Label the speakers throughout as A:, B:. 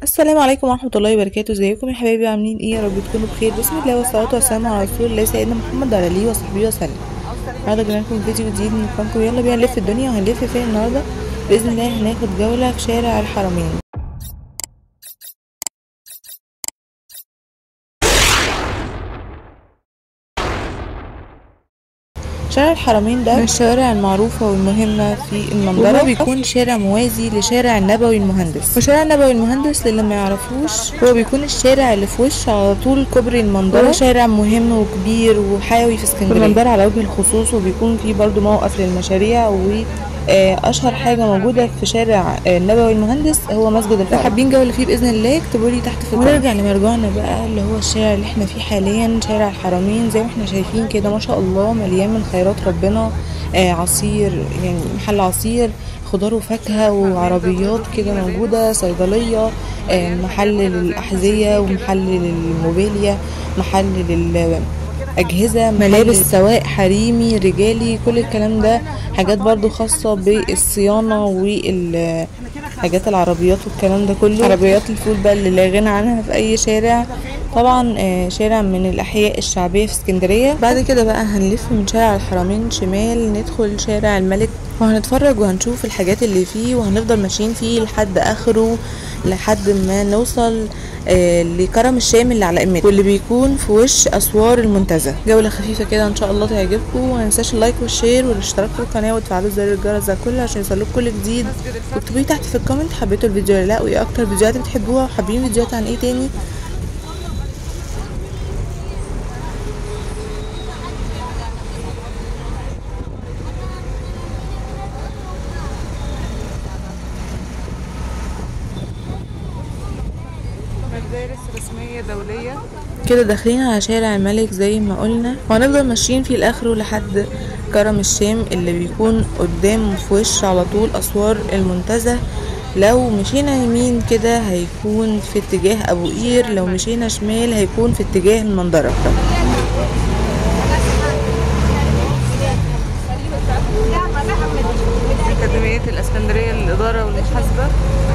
A: السلام عليكم ورحمة الله وبركاته ازيكم يا حبايبي عاملين ايه يا رب تكونوا بخير بسم الله والصلاة والسلام على رسول الله سيدنا محمد وعلى اله وصحبه وسلم النهارده جايين لكم فيديو جديد من قناتكم يلا بينا نلف الدنيا وهنلف فين النهارده بإذن الله هناخد جولة في شارع الحرمين شارع الحرمين ده من الشوارع المعروفة والمهمة في المنظرة بيكون شارع موازي لشارع النبوي المهندس وشارع النبوي المهندس للي ما يعرفوش هو بيكون الشارع اللي في وش على طول كوبري المنظرة شارع مهم وكبير وحيوي في اسكندرية المنظرة على وجه الخصوص وبيكون فيه برضو موقف للمشاريع و اشهر حاجه موجوده في شارع النبوي المهندس هو مسجد الفرح حابين جوله فيه باذن الله اكتبوا لي تحت في ونرجع لمرجعنا بقى اللي هو الشارع اللي احنا فيه حاليا شارع الحرمين زي ما احنا شايفين كده ما شاء الله مليان من خيرات ربنا آه عصير يعني محل عصير خضار وفاكهه وعربيات كده موجوده صيدليه آه محل للاحذيه ومحل للموبيليا محل لل أجهزة ملابس سواء حريمي رجالي كل الكلام ده حاجات برضو خاصة بالصيانة والحاجات العربيات والكلام ده كله عربيات الفول بقى اللي لا غنى عنها في أي شارع طبعا شارع من الأحياء الشعبية في اسكندرية بعد كده بقى هنلف من شارع الحرمين شمال ندخل شارع الملك وهنتفرج وهنشوف الحاجات اللي فيه وهنفضل ماشيين فيه لحد آخره لحد ما نوصل آه لكرم الشام اللي على قمته واللي بيكون في وش اسوار المنتزه جوله خفيفه كده ان شاء الله تعجبكم وما ننساش اللايك والشير والاشتراك في القناه وتفعلوا زر الجرس ده كله عشان يوصلكم كل جديد واكتبوا لي تحت في الكومنت حبيتوا الفيديو ولا لا وايه اكتر فيديوهات بتحبوها وحابين فيديوهات عن ايه تاني
B: مدارس رسمية دولية
A: كده داخلين على شارع الملك زي ما قلنا وهنفضل ماشيين فيه لاخره لحد كرم الشام اللي بيكون قدام في وش على طول اسوار المنتزه لو مشينا يمين كده هيكون في اتجاه ابو قير لو مشينا شمال هيكون في اتجاه المنظره
B: أكاديمية الإسكندرية للإدارة والمحاسبة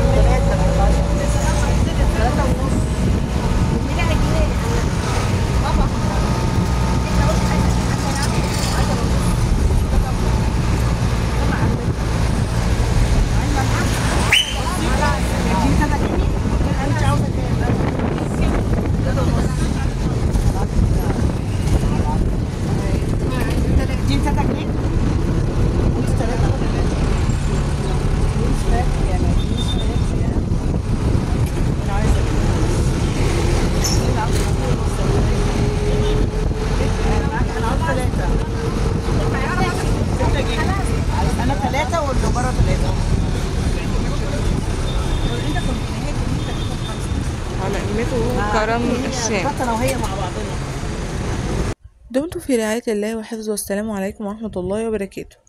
C: انا ثلاثة واللي بره ثلاثة
B: على قمته كرم الشام
C: انا وهي مع بعضنا
A: دمتم في رعاية الله وحفظه والسلام عليكم ورحمة الله وبركاته